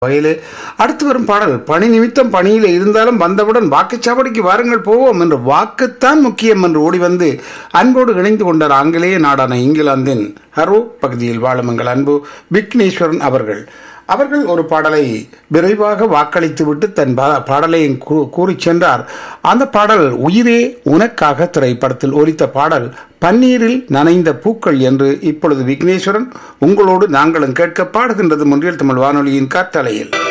வகையிலே அடுத்து வரும் பாடல் பணி நிமித்தம் பணியில் இருந்தாலும் வந்தவுடன் வாக்குச்சாவடிக்கு வாருங்கள் போவோம் என்று வாக்குத்தான் முக்கியம் என்று ஓடி வந்து அன்போடு இணைந்து கொண்டார் ஆங்கிலேய நாடான இங்கிலாந்தின் ஹரோ பகுதியில் வாழும் எங்கள் அன்பு விக்னேஸ்வரன் அவர்கள் அவர்கள் ஒரு பாடலை விரைவாக வாக்களித்துவிட்டு தன் பா- பாடலை கூ- கூறிச் சென்றார் அந்த பாடல் உயிரே உனக்காக திரைப்படத்தில் ஒலித்த பாடல் பன்னீரில் நனைந்த பூக்கள் என்று இப்பொழுது விக்னேஸ்வரன் உங்களோடு நாங்களும் கேட்க பாடுகின்றது முன்றியல் தமிழ் வானொலியின் காற்றலையில்